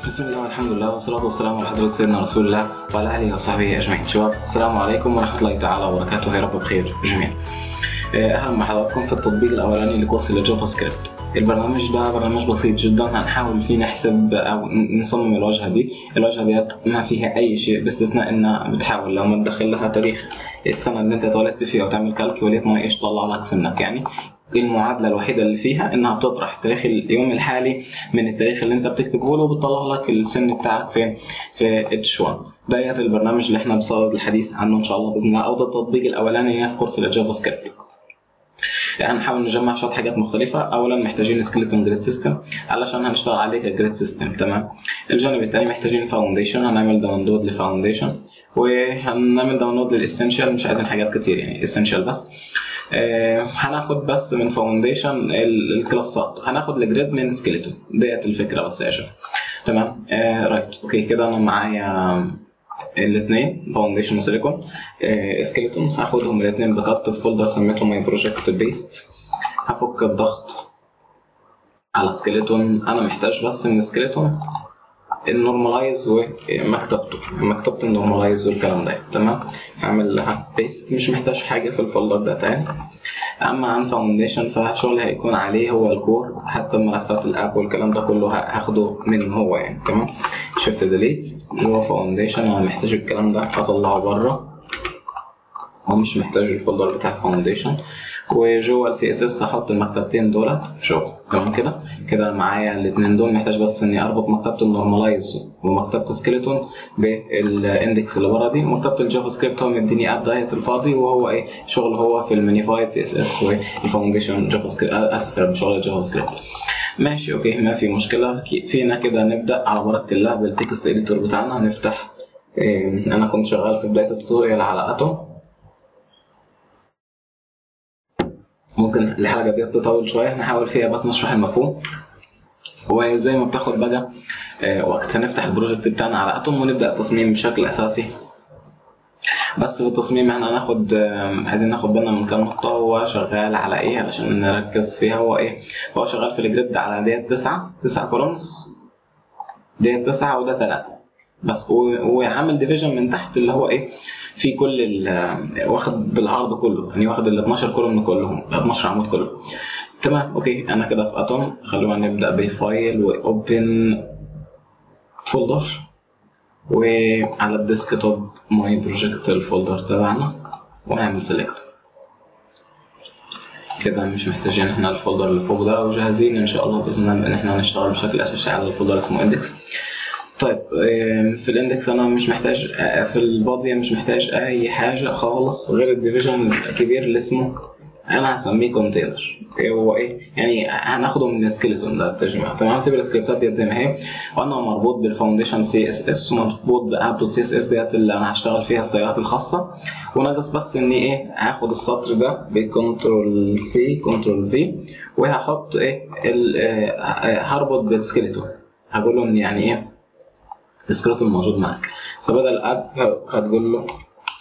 بسم الله والحمد لله والصلاة والسلام على حضرة سيدنا رسول الله وعلى آله وصحبه أجمعين شباب السلام عليكم ورحمة الله تعالى وبركاته يا رب بخير جميعا أهلا بحضراتكم في التطبيق الأولاني لكورس الجافا سكريبت البرنامج ده برنامج بسيط جدا هنحاول فيه نحسب أو نصمم الواجهة دي الواجهة ديت ما فيها أي شيء باستثناء إنها بتحاول لو ما تدخل لها تاريخ السنة اللي أنت اتولدت فيها وتعمل كالكوليت ما إيش طلع لك سنك يعني المعادلة الوحيدة اللي فيها إنها بتطرح تاريخ اليوم الحالي من التاريخ اللي أنت بتكتبه له وبتطلع لك السن بتاعك فين في اتش 1 ديت البرنامج اللي احنا بصدد الحديث عنه إن شاء الله بإذن الله أو ده التطبيق الأولاني في كورس الجافا سكريبت هنحاول نجمع شويه حاجات مختلفه اولا محتاجين سكيلتون جريد سيستم علشان هنشتغل عليه كجريد سيستم تمام الجانب الثاني محتاجين فاونديشن هنعمل داونلود لفاونديشن وهنعمل داونلود للاسينشال مش عايزين حاجات كتير يعني اسينشال بس آه هناخد بس من فاونديشن الكلاسات هناخد الجريد من سكيلتون ديت الفكره بس يا شباب تمام آه رايت اوكي كده انا معايا الاثنين فاونديشن وسيليكون سكيلتون هاخدهم الاثنين بكت في فولدر سميته ماي بروجكت بيست هفك الضغط على سكيلتون انا محتاج بس من سكيلتون النورماليز ومكتبته مكتبة النورماليز والكلام ده تمام هعمل لها بيست مش محتاج حاجة في الفولدر ده تاني اما عن فاونديشن فشغل هيكون عليه هو الكور حتى ملفات الاب والكلام ده كله هاخده منه هو يعني تمام شيفت ديليت جوه فاونديشن انا محتاج الكلام ده هطلعه بره ومش محتاج الفولدر بتاع فاونديشن وجوه السي اس اس هحط المكتبتين دولت شوف تمام كده كده معايا الاثنين دول محتاج بس اني اربط مكتبه النورماليز ومكتبه سكيلتون بالاندكس اللي ورا دي مكتبه الجافا سكريبت هو مديني اب دايت الفاضي وهو ايه شغل هو في المانيفايد سي اس اس والفاونديشن جافا سكريبت اسف شغل الجافا سكريبت ماشي اوكي ما في مشكله فينا كده نبدا على بركه الله بالتكست اديتور بتاعنا هنفتح إيه انا كنت شغال في بدايه التوتوريال على اتوم ممكن الحلقه دي تطول شويه نحاول فيها بس نشرح المفهوم وزي ما بتاخد بقى وقت هنفتح البروجكت بتاعنا على اتوم ونبدا التصميم بشكل اساسي بس في التصميم احنا هناخد عايزين ناخد بالنا من كام نقطة هو شغال على ايه علشان نركز فيها هو ايه هو شغال في الجريد على ديت تسعة تسعة كولومز ديت تسعة وده تلاتة بس وعامل ديفيجن من تحت اللي هو ايه في كل واخد بالعرض كله يعني واخد ال 12 كولوم كلهم 12 عمود كله تمام اوكي انا كده في اتوم خلونا نبدا بفايل واوبن فولدر وعلى الديسك توب ماي بروجكت الفولدر تبعنا ونعمل سيلكت كده مش محتاجين احنا الفولدر اللي فوق ده وجاهزين ان شاء الله باذن الله ان احنا هنشتغل بشكل اساسي على الفولدر اسمه اندكس طيب في الاندكس انا مش محتاج في البادية مش محتاج اي حاجة خالص غير الديفيجن الكبير اللي اسمه انا هسميه كونتينر هو ايه يعني هناخده من السكيلتون ده التجميع تمام هسيب السكريبتات ديت زي ما هي وانا مربوط بالفاونديشن سي اس اس ومربوط باب دوت سي اس اس ديت اللي انا هشتغل فيها السيارات الخاصه وناقص بس اني ايه هاخد السطر ده بكنترول سي كنترول في وهحط ايه هربط بالسكيلتون هقول له ان يعني ايه السكريبتون موجود معاك فبدل اب هتقول له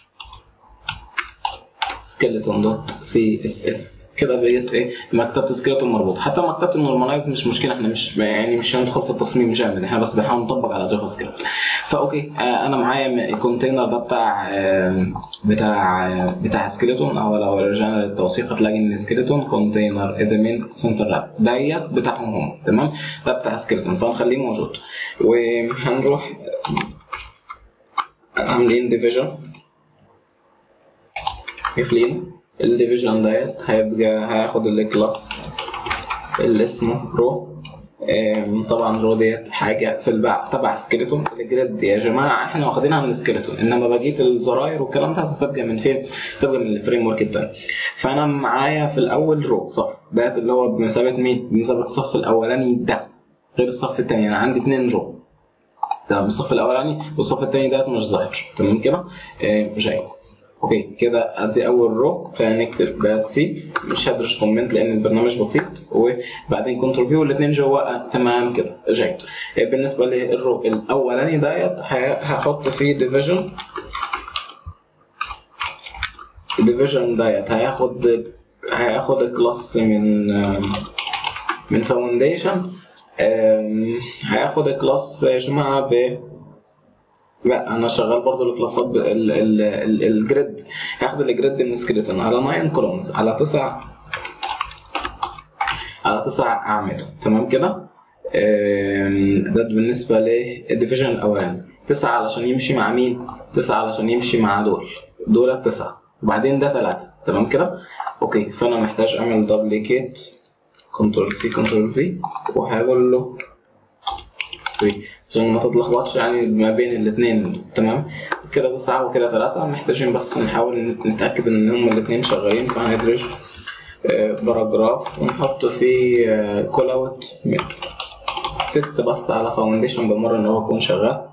سكيلتون دوت سي اس اس كده بقيت ايه مكتبه سكيلتون مربوط حتى مكتبه النورماليز مش مشكله احنا مش يعني مش هندخل في التصميم جامد احنا بس بنحاول نطبق على جافا سكريبت فاوكي آه انا معايا الكونتينر ده بتاع آه بتاع آه بتاع سكيلتون او لو رجعنا للتوثيق هتلاقي ان سكيلتون كونتينر ادمين سنتر راب ديت بتاعهم هم تمام ده بتاع سكيلتون فهنخليه موجود وهنروح عاملين ديفيجن قافلين الديفيجن ديت هيبقى هياخد الكلاس اللي اسمه رو طبعا رو ديت حاجه في الباع تبع سكيلتون الجريد يا جماعه احنا واخدينها من سكيلتون انما بقيه الزراير والكلام ده هتبقى من فين؟ تبقى من الفريم ورك التاني فانا معايا في الاول رو صف ديت اللي هو بمثابه مين؟ بمثابه الصف الاولاني ده غير الصف الثاني انا عندي اثنين رو تمام الصف الاولاني والصف الثاني ديت مش ظاهر تمام كده؟ مش هيك اوكي كده ادي اول رو خلينا نكتب باد سي مش هدرس كومنت لان البرنامج بسيط وبعدين كنترول في والاثنين جوه تمام كده جيد بالنسبه للرو الاولاني ديت هحط فيه ديفيجن الديفيجن ديت هياخد هياخد كلاس من من فاونديشن أم، هياخد الكلاس يا جماعه ب لا انا شغال برضو الكلاسات ب... ال... ال... ال... الجريد هاخد الجريد من سكيلتون على 9 كولومز على 9 على 9 اعمده تمام كده أم، ده بالنسبه للديفيجن الاولاني 9 علشان يمشي مع مين 9 علشان يمشي مع دول دول 9 وبعدين ده 3 تمام كده اوكي فانا محتاج اعمل دبليكيت كنترول سي كنترول في وهقول له 3 عشان ما تتلخبطش يعني ما بين الاثنين تمام كده تسعة وكده ثلاثة محتاجين بس نحاول نتأكد إن هما الاثنين شغالين فهندرج باراجراف ونحط فيه كول اوت تيست بس على فاونديشن بمرة إن هو يكون شغال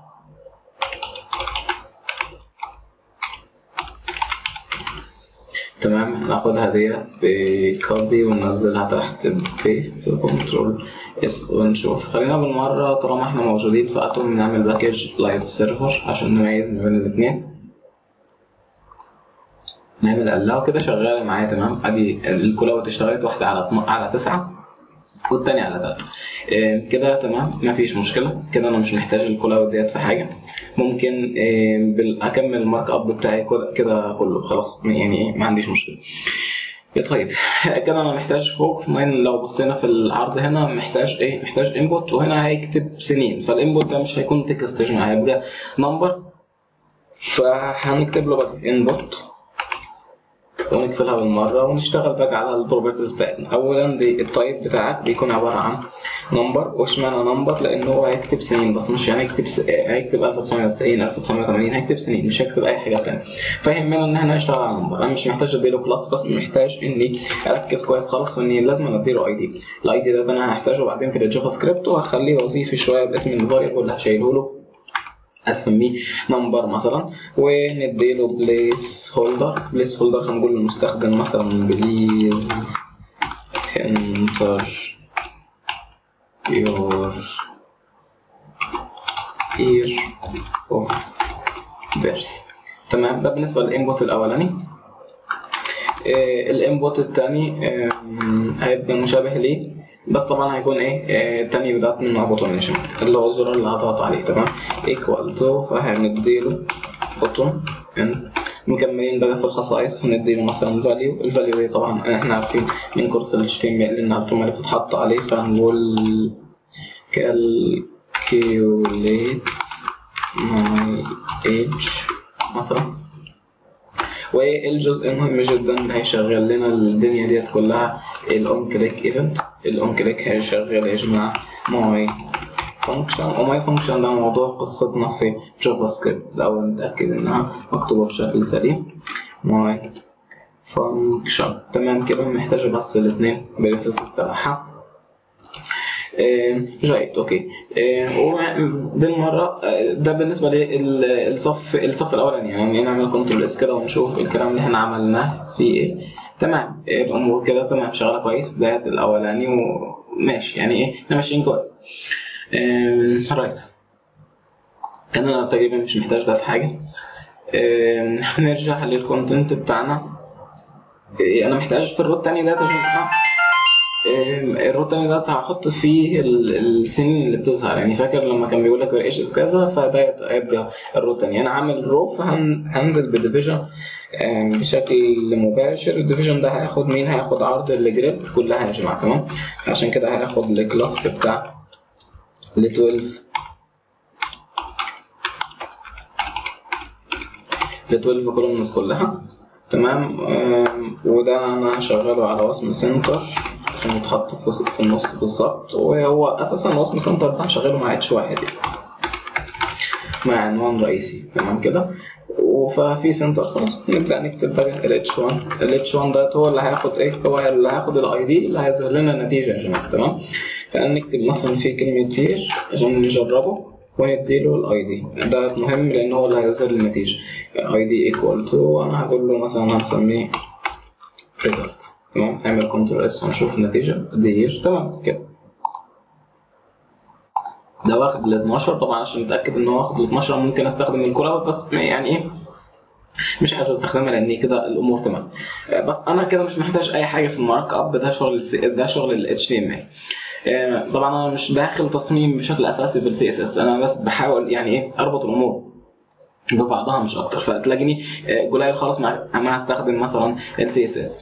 تمام هناخدها ديت بكوبي وننزلها تحت بيست كنترول اس ونشوف خلينا بالمرة طالما احنا موجودين في اتوم نعمل باكج لايف سيرفر عشان نميز ما بين الاتنين نعمل الله وكده شغالة معايا تمام ادي الكلاوت اشتغلت واحدة على اتنا- على تسعة والتانية على تلاتة إيه، كده تمام مفيش مشكلة كده أنا مش محتاج الكلاود ديت في حاجة ممكن إيه، بال- أكمل المارك أب بتاعي كده- كده كله خلاص يعني إيه ما عنديش مشكلة طيب كده انا محتاج فوق كمان لو بصينا في العرض هنا محتاج ايه محتاج انبوت وهنا هيكتب سنين فالانبوت ده مش هيكون تكست يا جماعه هيبقى نمبر فهنكتب له بقى انبوت ونقفلها بالمره ونشتغل بقى على البروبرتيز بتاعتنا اولا دي التايب بتاعك بيكون عباره عن نمبر واشمعنى نمبر لان هو هيكتب سنين بس مش يعني هيكتب س... هيكتب 1990 1980 هيكتب سنين مش هيكتب اي حاجه تانية فيهمنا ان احنا نشتغل على نمبر انا مش محتاج اديله كلاس بس محتاج اني اركز كويس خالص واني لازم اديله اي دي الاي دي ده, ده انا هحتاجه بعدين في الجافا سكريبت وهخليه وظيفي شويه باسم الفاريبل اللي هشيله له اسميه نمبر مثلا ونديله بليس هولدر بليس هولدر هنقول للمستخدم مثلا بليز enter your year of birth تمام ده بالنسبه للانبوت الاولاني الانبوت الثاني هيبقى مشابه ليه بس طبعا هيكون ايه آه، التاني بدات من اوتوميشن اللي هو الزرار اللي هضغط عليه تمام ايكوال تو فهنديله اوتوم مكملين بقى في الخصائص هنديله مثلا فاليو الفاليو دي طبعا احنا عارفين من كورس ال HTML انها القيمه اللي بتتحط عليه فهنقول calculate my age مثلا والجزء المهم جدا هيشغل لنا الدنيا ديت كلها الاون كليك ايفنت الاون كليك هيشغل يا جماعه ماي فانكشن وماي فانكشن ده موضوع قصتنا في جافا سكريبت الاول نتاكد انها مكتوبه بشكل سليم ماي فانكشن تمام كده محتاجه بس الاثنين بالفيسز تبعها آه، جيد اوكي آه، وبالمره آه، ده بالنسبه للصف الصف الاولاني يعني نعمل كنترول اس كده ونشوف الكلام اللي احنا عملناه فيه ايه تمام آه، الامور كده تمام شغاله كويس ده الاولاني وماشي يعني ايه احنا ماشيين كويس آه، رايت انا تقريبا مش محتاج ده في حاجه آه، هنرجع للكونتنت بتاعنا آه، انا محتاج في الروت التاني ده يا جماعه الروت التاني ده هحط فيه ال- السنين اللي بتظهر يعني فاكر لما كان بيقول لك ايش اس كذا فده هيبقى الروت التاني انا عامل رو فهنزل بديفيجن بشكل مباشر الديفيجن ده هياخد مين هياخد عرض الجريد كلها يا جماعه تمام عشان كده هياخد الكلاس بتاع ال 12 ل 12 كولومنز كلها تمام آم، وده انا هشغله على وصم سنتر عشان يتحط في وسط- في النص بالظبط وهو اساسا وصم سنتر ده هشغله مع اتش واحد يعني مع عنوان رئيسي تمام كده ففي سنتر خلاص نبدا نكتب بقى ال اتش 1 ال اتش 1 ده هو اللي هياخد ايه هو اللي هياخد الاي دي اللي هيظهر لنا النتيجه يا جماعه تمام فنكتب مثلا في كلمه تير عشان نجربه ونديله الاي دي ده مهم لان هو اللي هيظهر لي النتيجه اي دي ايكوال تو انا هقول له مثلا هنسميه ريزلت تمام نعمل كنترول اس ونشوف النتيجه دير تمام كده ده واخد ال 12 طبعا عشان نتاكد ان هو واخد ال 12 ممكن استخدم الكره بس يعني ايه مش عايز استخدمها لان كده الامور تمام بس انا كده مش محتاج اي حاجه في المارك اب ده شغل ال ده شغل ال HTML آه، طبعا انا مش داخل تصميم بشكل اساسي في السي اس اس انا بس بحاول يعني ايه اربط الامور ببعضها مش اكتر فتلاقيني آه، قليل خالص ما ما هستخدم مثلا السي اس اس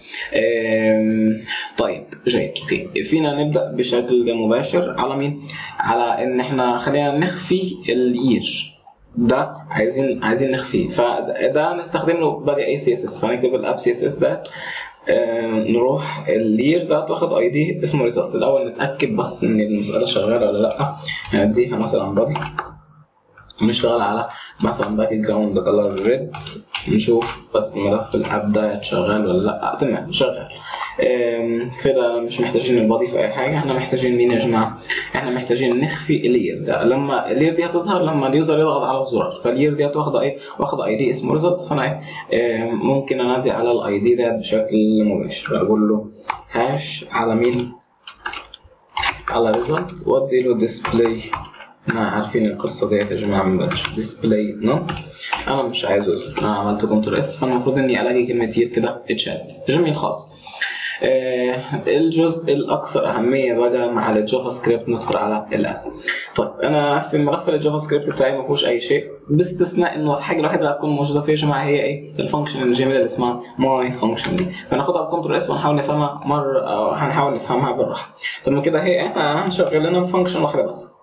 طيب جيد اوكي فينا نبدا بشكل مباشر على مين على ان احنا خلينا نخفي الير ده عايزين عايزين نخفيه فده نستخدم له بقى اي سي اس اس فنكتب الاب سي اس اس ده آه، نروح اللير ده تاخد اي دي اسمه ريزلت الاول نتاكد بس ان المساله شغاله ولا لا هنديها مثلا بادي نشتغل على مثلا باك جراوند كلر ريد نشوف بس ملف الاب ده شغال ولا لا تمام شغال آم، كده مش محتاجين البادي في اي حاجه احنا محتاجين مين يا جماعه احنا محتاجين نخفي اللير ده لما اللير دي هتظهر لما اليوزر يضغط على الزرار فاللير دي واخده ايه واخده اي دي اسمه ريزلت فانا إيه آم، ممكن انادي على الاي دي ده بشكل مباشر اقول له هاش على مين على ريزلت وادي له ديسبلاي احنا عارفين القصه ديت يا جماعه من بدري ديسبلاي نو انا مش عايزه يظهر انا عملت كنترول اس فالمفروض اني الاقي كلمه يير كده اتشالت جميل خالص آه الجزء الاكثر اهميه بقى مع الجافا سكريبت ندخل على الاب طيب انا في ملف الجافا سكريبت بتاعي ما فيهوش اي شيء باستثناء انه الحاجه الوحيده اللي هتكون موجوده فيه يا جماعه هي ايه الفانكشن الجميله اللي اسمها ماي فانكشن دي فناخدها بكنترول اس ونحاول نفهمها مره أو هنحاول نفهمها بالراحه طب كده هي احنا هنشغل لنا فانكشن واحده بس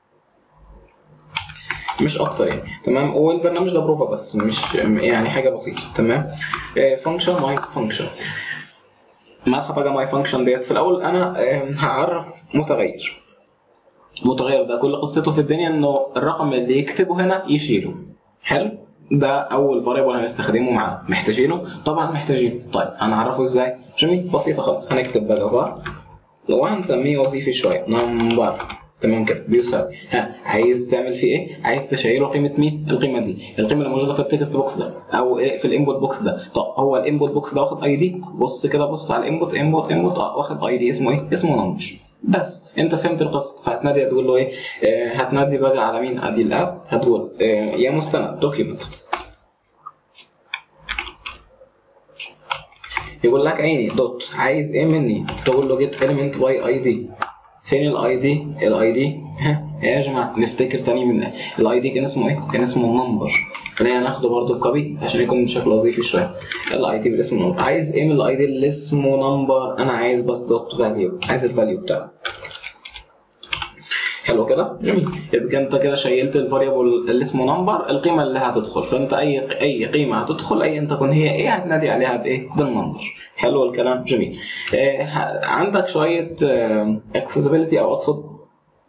مش اكتر يعني تمام والبرنامج ده بروفا بس مش يعني حاجه بسيطه تمام فانكشن ماي فانكشن مالها بقى ماي فانكشن ديت في الاول انا آه، هعرف متغير المتغير ده كل قصته في الدنيا انه الرقم اللي يكتبه هنا يشيله حلو ده اول فاريبل هنستخدمه معاه محتاجينه طبعا محتاجينه طيب هنعرفه ازاي جميل بسيطه خالص هنكتب بقى var وهنسميه وظيفي شويه نمبر تمام كده بيساوي ها عايز تعمل فيه ايه عايز تشيله قيمه مين القيمه دي القيمه اللي موجوده في التكست بوكس ده او ايه في الانبوت بوكس ده طب هو الانبوت بوكس ده واخد اي دي بص كده بص على الانبوت انبوت انبوت اه واخد اي دي اسمه ايه اسمه نمبر بس انت فهمت القصه فهتنادي هتقول له ايه آه هتنادي بقى على مين ادي الاب هتقول آه يا مستند دوكيومنت يقول لك عيني دوت عايز ايه مني تقول له جيت element باي اي دي فين الاي دي الاي دي ها يا جماعه نفتكر تاني من الاي دي كان اسمه ايه كان اسمه النمبر خلينا ناخده برضه كوبي عشان يكون بشكل وظيفي شويه الاي دي بالاسم نمبر عايز ايه من الاي دي اللي اسمه نمبر انا عايز بس دوت فاليو عايز الفاليو بتاعه حلو كده جميل يبقى انت كده شيلت الفاريبل اللي اسمه نمبر القيمه اللي هتدخل فانت اي اي قيمه هتدخل اي ان تكون هي ايه هتنادي عليها بايه بالنمبر حلو الكلام جميل آه عندك شويه اكسسبيلتي او اقصد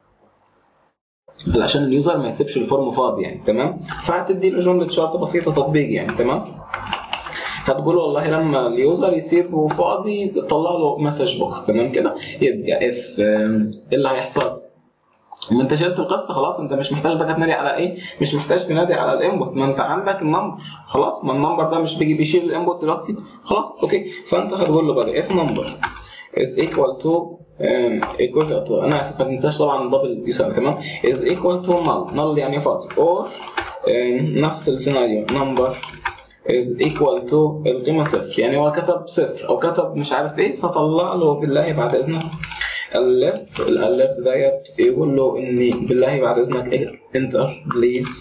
عشان اليوزر ما يسيبش الفورم فاضي يعني تمام فهتدي له جمله شرط بسيطه تطبيق يعني تمام هتقول والله لما اليوزر يسيبه فاضي تطلع له مسج بوكس تمام كده يبقى اف ايه اللي هيحصل ما انت شلت القصه خلاص انت مش محتاج بقى تنادي على ايه مش محتاج تنادي على الانبوت ما انت عندك النمبر خلاص ما النمبر ده مش بيجي بيشيل الانبوت دلوقتي خلاص اوكي فانت هتقول له بقى اف نمبر is equal to um, equal to انا اسف ما تنساش طبعا دبل يساوي تمام is equal to null null يعني فاضي or um, نفس السيناريو number is equal to القيمه صفر يعني هو كتب صفر او كتب مش عارف ايه فطلع له بالله بعد اذنك alert الاليرت ديت يقول له اني بالله بعد اذنك ايه انتر بليز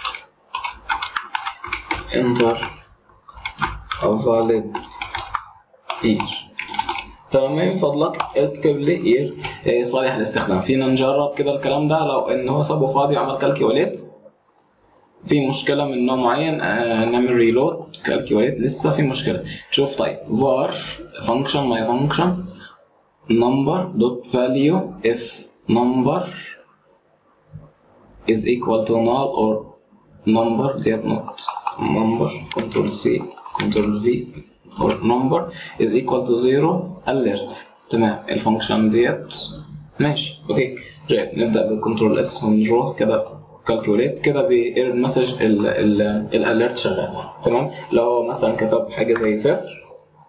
انتر a valid year تمام من فضلك اكتب لي اير إيه صالح للاستخدام فينا نجرب كده الكلام ده لو ان هو سابه فاضي وعمل كالكيوليت في مشكله من نوع معين آه نعمل ريلود كالكيوليت لسه في مشكله شوف طيب var function my function number dot value if number is equal to null or number dot not number control c control v or number is equal to zero alert تمام الفانكشن ديت ماشي اوكي جاي نبدا بالكنترول اس ونروح كده كالكوليت كده بالمسج الاليرت شغال تمام لو هو مثلا كتب حاجه زي صفر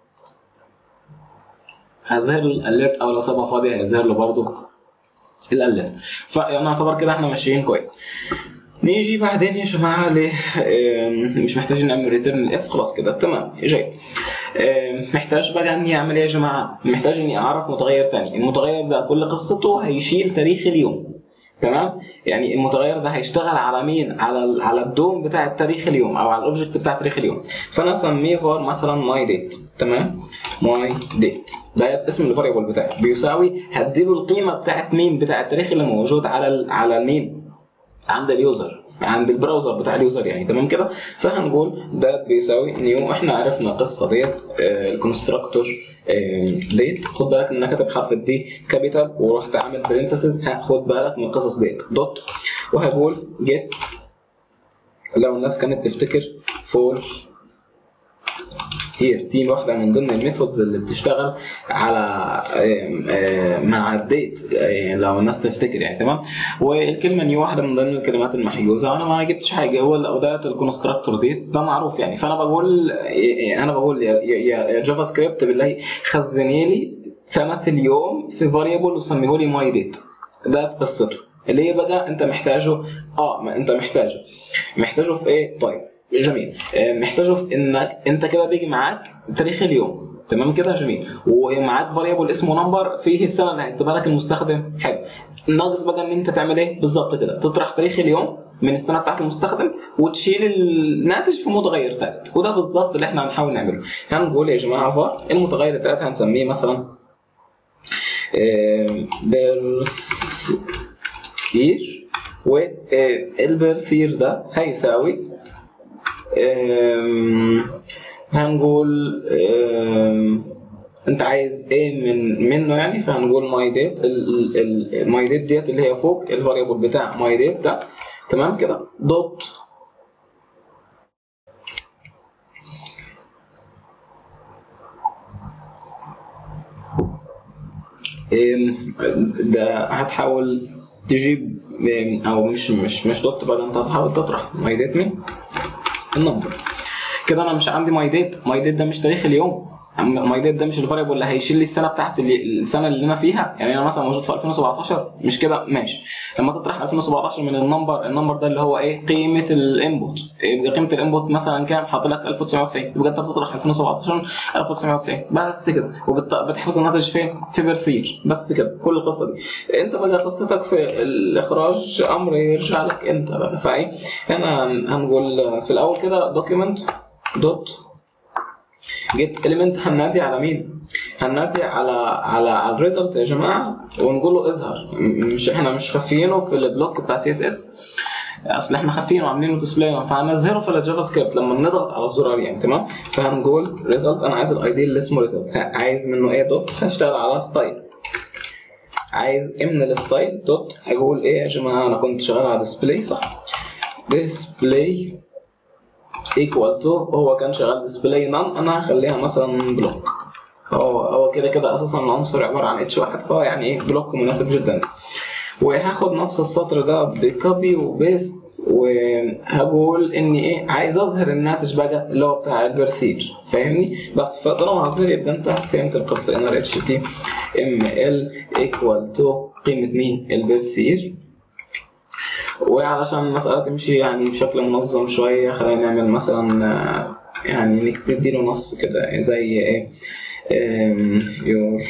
هيظهر له الاليرت او لو سابها فاضيه هيظهر له برضه الاليرت فيعني نعتبر كده احنا ماشيين كويس نيجي بعدين يا جماعه ل مش محتاجين نعمل ريتيرن الاف خلاص كده تمام جاي محتاج بقى اني اعمل ايه يا جماعه محتاج اني اعرف متغير تاني المتغير ده كل قصته هيشيل تاريخ اليوم تمام يعني المتغير ده هيشتغل على مين على على الدوم بتاع تاريخ اليوم او على الاوبجكت بتاع تاريخ اليوم فانا اسميه فور مثلا ماي ديت تمام ماي ديت ده اسم الفاريبل بتاعي بيساوي هديله القيمه بتاعت مين بتاع التاريخ اللي موجود على على مين عند اليوزر عند البراوزر بتاع اليوزر يعني تمام كده فهنقول ده بيساوي نيو احنا عرفنا القصه ديت آه الكونستراكتور آه ديت خد بالك ان انا كاتب حرف الدي كابيتال ورحت عامل برنتسز خد بالك من القصص ديت دوت وهقول جيت لو الناس كانت تفتكر فور هي دي واحده من ضمن الميثودز اللي بتشتغل على مع الديت لو الناس تفتكر يعني تمام والكلمه نيو واحده من ضمن الكلمات المحجوزه انا ما جبتش حاجه هو الاداه الكونستراكتور ديت ده معروف يعني فانا بقول انا بقول يا, يا جافا سكريبت بالله خزني لي سنه اليوم في فاريبل وسميه لي ماي ديت ده قصته اللي هي بقى انت محتاجه اه ما انت محتاجه محتاجه في ايه طيب جميل محتاجه في انك انت كده بيجي معاك تاريخ اليوم تمام كده جميل ومعاك فاريبل اسمه نمبر فيه السنه اللي هيكتبها لك المستخدم حلو ناقص بقى ان انت تعمل ايه بالظبط كده تطرح تاريخ اليوم من السنه بتاعت المستخدم وتشيل الناتج في متغير ثالث وده بالظبط اللي احنا هنحاول نعمله هنقول يا جماعه فار المتغير الثالث هنسميه مثلا بير والبرثير ده هيساوي هنقول انت عايز ايه من منه يعني فهنقول ماي ديت الماي ديت ديت اللي هي فوق الفاريبل بتاع ماي ديت ده تمام كده دوت ده هتحاول تجيب او مش مش مش دوت بقى انت هتحاول تطرح ماي ديت مين النمبر كده انا مش عندي ماي ديت ماي ديت ده مش تاريخ اليوم ماي ديت ده مش الفاريبل اللي هيشيل لي السنه بتاعت اللي السنه اللي انا فيها يعني انا مثلا موجود في 2017 مش كده ماشي لما تطرح 2017 من النمبر النمبر ده اللي هو ايه قيمه الانبوت يبقى قيمه الانبوت مثلا كام حاطط لك 1990 يبقى انت بتطرح 2017 1990 بس كده وبتحفظ الناتج فين في برثير بس كده كل القصه دي انت بقى قصتك في الاخراج امر يرجع لك انت بقى فايه هنا هنقول في الاول كده دوكيمنت دوت جيت اليمنت هننادي على مين؟ هننادي على على على الريزلت يا جماعه ونقول له اظهر مش احنا مش خافينه في البلوك بتاع سي اس اس اصل احنا خافينه وعاملينه ديسبلاي فهنظهره في الجافا سكريبت لما نضغط على الزرار يعني تمام فهنقول ريزلت انا عايز الاي دي اللي اسمه ريزلت عايز منه ايه دوت هشتغل على ستايل عايز ايه من الستايل دوت هقول ايه يا جماعه انا كنت شغال على ديسبلاي صح ديسبلاي ايكوال تو هو كان شغال ديسبلاي نان انا هخليها مثلا بلوك هو هو كده كده اساسا العنصر عباره عن اتش واحد فهو يعني ايه بلوك مناسب جدا وهاخد نفس السطر ده بكوبي وبيست وهقول اني ايه عايز اظهر الناتج بقى اللي هو بتاع البرثير فاهمني بس فطالما هظهر يبقى انت فهمت القصه ان اتش تي ام ال ايكوال تو قيمه مين البرثير وعلشان المسألة تمشي يعني بشكل منظم شوية خلينا نعمل مثلا يعني نديله نص كده زي ايه your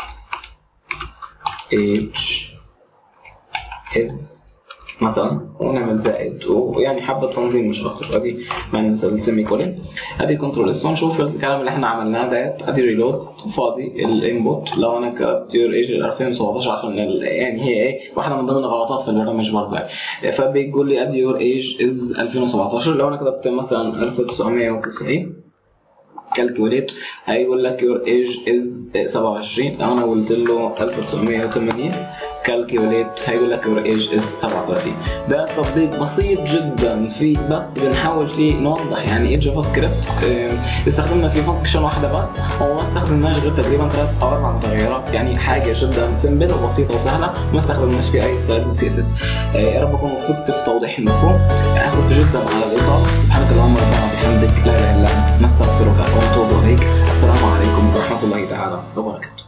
age is مثلا ونعمل زائد ويعني حبة تنظيم مش أكتر أدي ما ننسى السيمي كولين أدي كنترول اس ونشوف الكلام اللي احنا عملناه ديت أدي ريلود فاضي الانبوت لو أنا كتبت يور ايج 2017 عشان يعني هي إيه واحدة من ضمن الغلطات في البرنامج برضه يعني فبيقول لي أدي يور ايج از 2017 لو أنا كتبت مثلا 1990 كالكوليت هيقول لك يور ايج از 27 لو انا قلت له 1980 كالكوليت هيقول لك يور ايج از 37 ده تطبيق بسيط جدا في بس بنحاول فيه نوضح يعني ايه جافا سكريبت استخدمنا فيه فانكشن واحده بس وما استخدمناش غير تقريبا ثلاث او اربع متغيرات يعني حاجه جدا سمبل وبسيطه وسهله ما استخدمناش فيه اي ستايلز سي اس اس يا رب اكون وفقت في توضيح المفهوم اسف جدا على الاطاله سبحانك اللهم ربنا وبحمدك لا اله الا انت نستغفرك ونتوب اليك السلام عليكم ورحمه الله تعالى وبركاته